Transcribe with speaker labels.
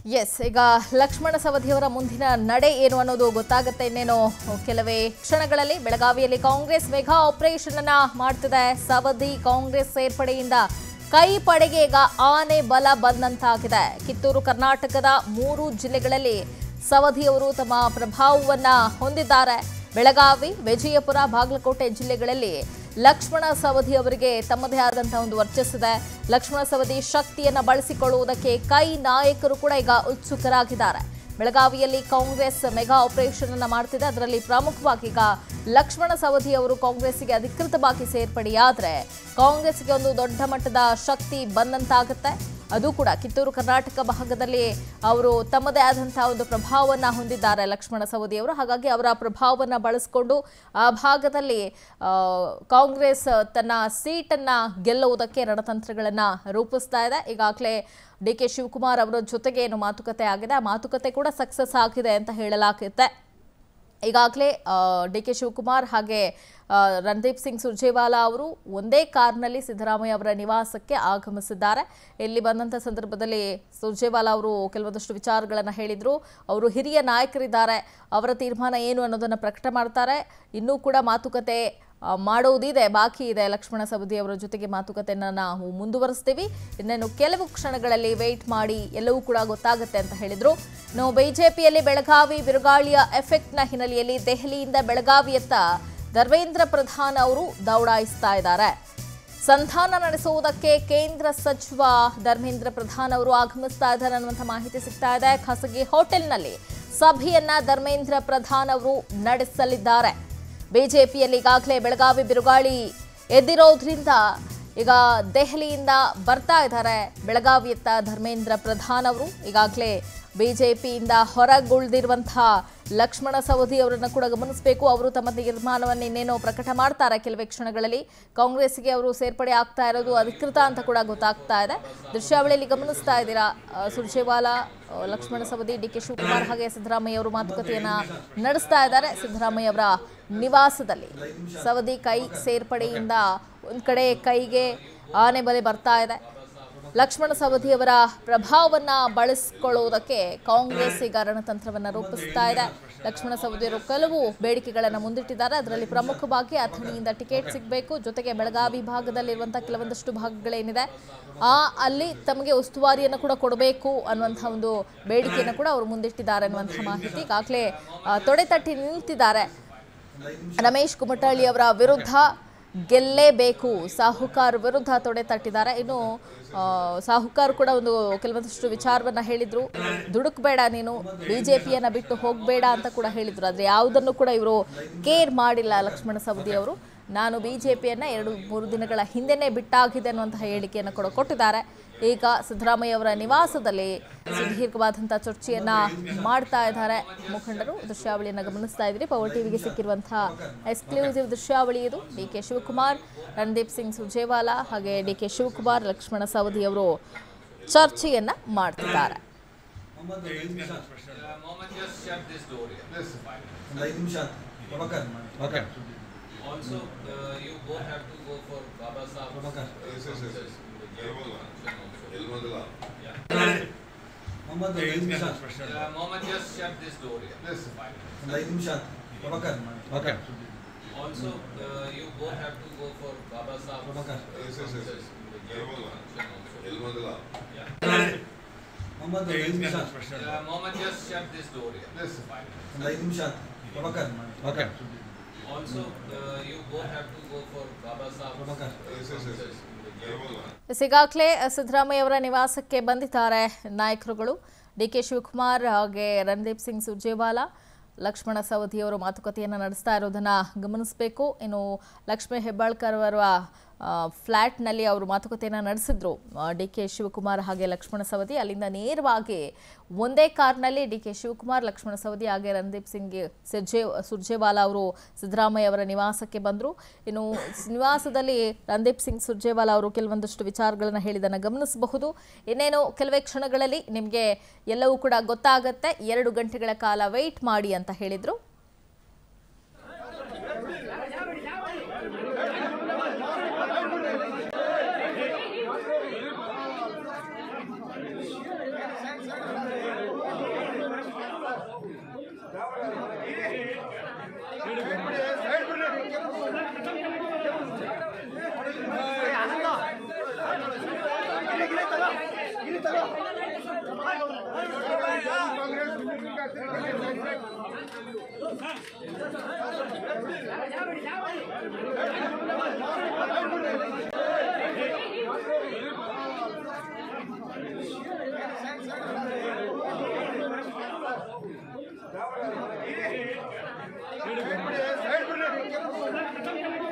Speaker 1: S ಈಗ ಲಕ್ಷ್ಮಣ ಸವದಿಯವರ ಮುಂದಿನ ನಡೆ ಏನು ಅನ್ನೋದು ಗೊತ್ತಾಗುತ್ತೆ ಇನ್ನೇನು ಕೆಲವೇ ಕ್ಷಣಗಳಲ್ಲಿ ಬೆಳಗಾವಿಯಲ್ಲಿ ಕಾಂಗ್ರೆಸ್ ಮೆಗಾ ಆಪರೇಷನ್ ಅನ್ನ ಮಾಡ್ತಿದೆ ಸವದಿ ಕಾಂಗ್ರೆಸ್ ಸೇರ್ಪಡೆಯಿಂದ ಕೈ ಪಡೆಗೆ ಈಗ ಆನೆ ಬಲ ಬಂದಂತಾಗಿದೆ ಕಿತ್ತೂರು ಕರ್ನಾಟಕದ ಮೂರು ಜಿಲ್ಲೆಗಳಲ್ಲಿ ಸವದಿಯವರು ತಮ್ಮ ಪ್ರಭಾವವನ್ನ ಹೊಂದಿದ್ದಾರೆ ಬೆಳಗಾವಿ ವಿಜಯಪುರ ಬಾಗಲಕೋಟೆ ಜಿಲ್ಲೆಗಳಲ್ಲಿ ಲಕ್ಷ್ಮಣ ಸವದಿ ಅವರಿಗೆ ತಮ್ಮದೇ ಆದಂತಹ ಒಂದು ವರ್ಚಸ್ಸಿದೆ ಲಕ್ಷ್ಮಣ ಸವದಿ ಶಕ್ತಿಯನ್ನ ಬಳಸಿಕೊಳ್ಳುವುದಕ್ಕೆ ಕೈ ನಾಯಕರು ಕೂಡ ಈಗ ಉತ್ಸುಕರಾಗಿದ್ದಾರೆ ಬೆಳಗಾವಿಯಲ್ಲಿ ಕಾಂಗ್ರೆಸ್ ಮೆಗಾ ಆಪರೇಷನ್ ಅನ್ನ ಮಾಡ್ತಿದೆ ಅದರಲ್ಲಿ ಪ್ರಮುಖವಾಗಿ ಈಗ ಲಕ್ಷ್ಮಣ ಸವದಿ ಅವರು ಕಾಂಗ್ರೆಸ್ಗೆ ಅಧಿಕೃತವಾಗಿ ಸೇರ್ಪಡೆಯಾದ್ರೆ ಕಾಂಗ್ರೆಸ್ಗೆ ಒಂದು ದೊಡ್ಡ ಮಟ್ಟದ ಶಕ್ತಿ ಬಂದಂತಾಗುತ್ತೆ ಅದು ಕೂಡ ಕಿತ್ತೂರು ಕರ್ನಾಟಕ ಭಾಗದಲ್ಲಿ ಅವರು ತಮ್ಮದೇ ಆದಂತಹ ಒಂದು ಪ್ರಭಾವವನ್ನು ಹೊಂದಿದ್ದಾರೆ ಲಕ್ಷ್ಮಣ ಸವದಿ ಅವರು ಹಾಗಾಗಿ ಅವರ ಪ್ರಭಾವವನ್ನು ಬಳಸಿಕೊಂಡು ಆ ಭಾಗದಲ್ಲಿ ಆ, ಕಾಂಗ್ರೆಸ್ ತನ್ನ ಸೀಟನ್ನು ಗೆಲ್ಲುವುದಕ್ಕೆ ರಣತಂತ್ರಗಳನ್ನು ರೂಪಿಸ್ತಾ ಇದೆ ಈಗಾಗಲೇ ಡಿ ಕೆ ಶಿವಕುಮಾರ್ ಅವರ ಜೊತೆಗೆ ಏನು ಮಾತುಕತೆ ಆಗಿದೆ ಆ ಮಾತುಕತೆ ಕೂಡ ಸಕ್ಸಸ್ ಆಗಿದೆ ಅಂತ ಹೇಳಲಾಗುತ್ತೆ ಈಗಾಗಲೇ ಡಿ ಕೆ ಶಿವಕುಮಾರ್ ಹಾಗೆ ಆ, ರಣದೀಪ್ ಸಿಂಗ್ ಸುರ್ಜೇವಾಲಾ ಅವರು ಒಂದೇ ಕಾರ್ನಲ್ಲಿ ಸಿದ್ದರಾಮಯ್ಯ ಅವರ ನಿವಾಸಕ್ಕೆ ಆಗಮಿಸಿದ್ದಾರೆ ಇಲ್ಲಿ ಬಂದಂಥ ಸಂದರ್ಭದಲ್ಲಿ ಸುರ್ಜೇವಾಲಾ ಅವರು ಕೆಲವೊಂದಷ್ಟು ವಿಚಾರಗಳನ್ನು ಹೇಳಿದರು ಅವರು ಹಿರಿಯ ನಾಯಕರಿದ್ದಾರೆ ಅವರ ತೀರ್ಮಾನ ಏನು ಅನ್ನೋದನ್ನು ಪ್ರಕಟ ಮಾಡ್ತಾರೆ ಇನ್ನೂ ಕೂಡ ಮಾತುಕತೆ ಆ, ಮಾಡೋದಿದೆ ಬಾಕಿ ಇದೆ ಲಕ್ಷ್ಮಣ ಸವದಿ ಅವರ ಜೊತೆಗೆ ಮಾತುಕತೆಯನ್ನು ನಾವು ಮುಂದುವರಿಸ್ತೀವಿ ಇನ್ನೇನು ಕೆಲವು ಕ್ಷಣಗಳಲ್ಲಿ ವೆಯ್ಟ್ ಮಾಡಿ ಎಲ್ಲವೂ ಕೂಡ ಗೊತ್ತಾಗುತ್ತೆ ಅಂತ ಹೇಳಿದ್ರು ಇನ್ನು ಬಿಜೆಪಿಯಲ್ಲಿ ಬೆಳಗಾವಿ ಬಿರುಗಾಳಿಯ ಎಫೆಕ್ಟ್ನ ಹಿನ್ನೆಲೆಯಲ್ಲಿ ದೆಹಲಿಯಿಂದ ಬೆಳಗಾವಿಯತ್ತ ಧರ್ಮೇಂದ್ರ ಪ್ರಧಾನ್ ಅವರು ದೌಡಾಯಿಸ್ತಾ ಇದ್ದಾರೆ ಸಂಧಾನ ನಡೆಸುವುದಕ್ಕೆ ಕೇಂದ್ರ ಸಚಿವ ಧರ್ಮೇಂದ್ರ ಪ್ರಧಾನ್ ಅವರು ಆಗಮಿಸ್ತಾ ಇದ್ದಾರೆ ಅನ್ನುವಂಥ ಮಾಹಿತಿ ಸಿಗ್ತಾ ಇದೆ ಖಾಸಗಿ ಹೋಟೆಲ್ನಲ್ಲಿ ಸಭೆಯನ್ನ ಧರ್ಮೇಂದ್ರ ಪ್ರಧಾನ್ ಅವರು ನಡೆಸಲಿದ್ದಾರೆ ಬಿಜೆಪಿಯಲ್ಲಿ ಈಗಾಗಲೇ ಬೆಳಗಾವಿ ಬಿರುಗಾಳಿ ಎದ್ದಿರೋದ್ರಿಂದ ಈಗ ದೆಹಲಿಯಿಂದ ಬರ್ತಾ ಇದ್ದಾರೆ ಬೆಳಗಾವಿಯತ್ತ ಧರ್ಮೇಂದ್ರ ಪ್ರಧಾನ್ ಅವರು ಈಗಾಗಲೇ ಬಿಜೆಪಿಯಿಂದ ಹೊರಗುಳಿದಿರುವಂತಹ ಲಕ್ಷ್ಮಣ ಸವದಿ ಅವರನ್ನು ಕೂಡ ಗಮನಿಸಬೇಕು ಅವರು ತಮ್ಮ ತೀರ್ಮಾನವನ್ನು ಇನ್ನೇನೋ ಪ್ರಕಟ ಮಾಡ್ತಾರೆ ಕೆಲವೇ ಕ್ಷಣಗಳಲ್ಲಿ ಕಾಂಗ್ರೆಸ್ಗೆ ಅವರು ಸೇರ್ಪಡೆ ಆಗ್ತಾ ಇರೋದು ಅಧಿಕೃತ ಅಂತ ಕೂಡ ಗೊತ್ತಾಗ್ತಾ ಇದೆ ದೃಶ್ಯಾವಳಿಯಲ್ಲಿ ಗಮನಿಸ್ತಾ ಇದ್ದೀರಾ ಆ, ಸುರ್ಜೇವಾಲಾ ಆ, ಲಕ್ಷ್ಮಣ ಸವದಿ ಡಿ ಕೆ ಶಿವಕುಮಾರ್ ಹಾಗೆ ಸಿದ್ದರಾಮಯ್ಯ ಅವರು ಮಾತುಕತೆಯನ್ನ ನಡೆಸ್ತಾ ಇದ್ದಾರೆ ಸಿದ್ದರಾಮಯ್ಯ ಅವರ ನಿವಾಸದಲ್ಲಿ ಸವದಿ ಕೈ ಸೇರ್ಪಡೆಯಿಂದ ಒಂದ್ ಕಡೆ ಕೈಗೆ ಆನೆ ಬಲೆ ಬರ್ತಾ ಇದೆ ಲಕ್ಷ್ಮಣ ಸವದಿಯವರ ಪ್ರಭಾವವನ್ನ ಬಳಸಿಕೊಳ್ಳುವುದಕ್ಕೆ ಕಾಂಗ್ರೆಸ್ ಈಗ ರಣತಂತ್ರವನ್ನ ರೂಪಿಸ್ತಾ ಇದೆ ಲಕ್ಷ್ಮಣ ಸವದಿಯವರು ಕೆಲವು ಬೇಡಿಕೆಗಳನ್ನು ಮುಂದಿಟ್ಟಿದ್ದಾರೆ ಅದರಲ್ಲಿ ಪ್ರಮುಖವಾಗಿ ಅಥಣಿಯಿಂದ ಟಿಕೆಟ್ ಸಿಗಬೇಕು ಜೊತೆಗೆ ಬೆಳಗಾವಿ ಭಾಗದಲ್ಲಿರುವಂತಹ ಕೆಲವೊಂದಷ್ಟು ಭಾಗಗಳೇನಿದೆ ಆ ಅಲ್ಲಿ ತಮಗೆ ಉಸ್ತುವಾರಿಯನ್ನು ಕೂಡ ಕೊಡಬೇಕು ಅನ್ನುವಂಥ ಒಂದು ಬೇಡಿಕೆಯನ್ನು ಕೂಡ ಅವರು ಮುಂದಿಟ್ಟಿದ್ದಾರೆ ಅನ್ನುವಂಥ ಮಾಹಿತಿ ಈಗಾಗಲೇ ಆ, ತೊಡೆ ತಟ್ಟಿ ನಿಂತಿದ್ದಾರೆ ರಮೇಶ್ ಕುಮಟಳ್ಳಿ ಅವರ ವಿರುದ್ಧ ಗೆಲ್ಲೇಬೇಕು ಸಾಹುಕಾರ್ ವಿರುದ್ಧ ತೊಡೆ ತಟ್ಟಿದ್ದಾರೆ ಇನ್ನು ಆ, ಸಾಹುಕಾರ್ ಕೂಡ ಒಂದು ಕೆಲವೊಂದಷ್ಟು ವಿಚಾರವನ್ನ ಹೇಳಿದ್ರು ದುಡುಕ್ಬೇಡ ನೀನು ಬಿಜೆಪಿಯನ್ನ ಬಿಟ್ಟು ಹೋಗಬೇಡ ಅಂತ ಕೂಡ ಹೇಳಿದ್ರು ಆದ್ರೆ ಯಾವುದನ್ನು ಕೂಡ ಇವರು ಕೇರ್ ಮಾಡಿಲ್ಲ ಲಕ್ಷ್ಮಣ ಸವದಿ ಅವರು ನಾನು ಬಿಜೆಪಿಯನ್ನ ಎರಡು ಮೂರು ದಿನಗಳ ಹಿಂದೆನೇ ಬಿಟ್ಟಾಗಿದೆ ಅನ್ನುವಂತಹ ಹೇಳಿಕೆಯನ್ನು ಕೂಡ ಕೊಟ್ಟಿದ್ದಾರೆ ಈಗ ಸಿದ್ದರಾಮಯ್ಯ ಅವರ ನಿವಾಸದಲ್ಲಿ ಸುದೀರ್ಘವಾದಂತಹ ಚರ್ಚೆಯನ್ನ ಮಾಡ್ತಾ ಇದ್ದಾರೆ ಮುಖಂಡರು ದೃಶ್ಯಾವಳಿಯನ್ನ ಗಮನಿಸ್ತಾ ಇದ್ರಿ ಪವರ್ ಟಿವಿಗೆ ಸಿಕ್ಕಿರುವಂತಹ ಎಕ್ಸ್ಕ್ಲೂಸಿವ್ ದೃಶ್ಯಾವಳಿ ಇದು ಡಿ ಕೆ ಶಿವಕುಮಾರ್ ರಣದೀಪ್ ಸಿಂಗ್ ಸುರ್ಜೇವಾಲಾ ಹಾಗೆ ಡಿ ಕೆ ಶಿವಕುಮಾರ್ ಲಕ್ಷ್ಮಣ ಸವದಿ ಅವರು ಚರ್ಚೆಯನ್ನ ಮಾಡ್ತಿದ್ದಾರೆ
Speaker 2: ಮೊಹಮ್ಮದ್ ಐದು ನಿಮಿಷ
Speaker 3: Uh, Mohammed, just shut this door here.
Speaker 2: ಒಂದು ಐದು ನಿಮಿಷ Prabhakar
Speaker 4: Okay.
Speaker 3: Also, uh, you both have to go for Baba Sahib.
Speaker 2: Prabhakar
Speaker 5: Yes, yes, yes. ಎಲ್ಮಂಗಲ
Speaker 2: Mohammed ಐದು ನಿಮಿಷ
Speaker 3: Uh, Mohammed, just shut this door here.
Speaker 2: ಒಂದು ಐದು ನಿಮಿಷ Prabhakar
Speaker 4: Okay.
Speaker 3: Also, uh, you both have to go for Baba Sahib.
Speaker 2: Prabhakar
Speaker 5: Yes, yes, yes. ಎಲ್ಮಂಗಲ
Speaker 2: Mohammed ಐದು ನಿಮಿಷ
Speaker 3: Uh, Mohammed, just shut this door here.
Speaker 2: ಒಂದು ಐದು ನಿಮಿಷ Prabhakar
Speaker 4: Okay.
Speaker 3: Also, uh, you both have to go for Baba Sahib.
Speaker 2: Prabhakar
Speaker 5: S S S ಎಲ್ಮಂಗಲ
Speaker 1: ಈಗಾಗಲೇ ಸಿದ್ದರಾಮಯ್ಯ ಅವರ ನಿವಾಸಕ್ಕೆ ಬಂದಿದ್ದಾರೆ ನಾಯಕರುಗಳು ಡಿ ಕೆ ಶಿವಕುಮಾರ್ ಹಾಗೆ ರಣದೀಪ್ ಸಿಂಗ್ ಸುರ್ಜೇವಾಲಾ ಲಕ್ಷ್ಮಣ ಸವದಿ ಅವರು ಮಾತುಕತೆಯನ್ನು ನಡೆಸ್ತಾ ಇರೋದನ್ನು ಗಮನಿಸಬೇಕು ಇನ್ನು ಲಕ್ಷ್ಮೀ ಹೆಬ್ಬಾಳ್ಕರ್ ಅವರ ಆ, ಫ್ಲ್ಯಾಟ್ನಲ್ಲಿ ಅವರು ಮಾತುಕತೆಯನ್ನು ನಡೆಸಿದ್ರು ಡಿ ಕೆ ಶಿವಕುಮಾರ್ ಹಾಗೆ ಲಕ್ಷ್ಮಣ ಸವದಿ ಅಲ್ಲಿಂದ ನೇರವಾಗಿ ಒಂದೇ ಕಾರ್ನಲ್ಲಿ ಡಿ ಕೆ ಶಿವಕುಮಾರ್ ಲಕ್ಷ್ಮಣ ಸವದಿ ಹಾಗೆ ರಣದೀಪ್ ಸಿಂಗ್ ಸರ್ಜೆ ಸುರ್ಜೇವಾಲಾ ಅವರು ಸಿದ್ದರಾಮಯ್ಯ ಅವರ ನಿವಾಸಕ್ಕೆ ಬಂದರು ಇನ್ನು ಸ್- ನಿವಾಸದಲ್ಲಿ ರಣದೀಪ್ ಸಿಂಗ್ ಸುರ್ಜೇವಾಲಾ ಅವರು ಕೆಲವೊಂದಷ್ಟು ವಿಚಾರಗಳನ್ನು ಹೇಳಿದ್ದನ್ನು ಗಮನಿಸಬಹುದು ಇನ್ನೇನು ಕೆಲವೇ ಕ್ಷಣಗಳಲ್ಲಿ ನಿಮಗೆ ಎಲ್ಲವೂ ಕೂಡ ಗೊತ್ತಾಗತ್ತೆ ಎರಡು ಗಂಟೆಗಳ ಕಾಲ ವೆಯ್ಟ್ ಮಾಡಿ ಅಂತ ಹೇಳಿದರು
Speaker 6: Thank
Speaker 5: ಸೈಡ್ ಬಿಡಿ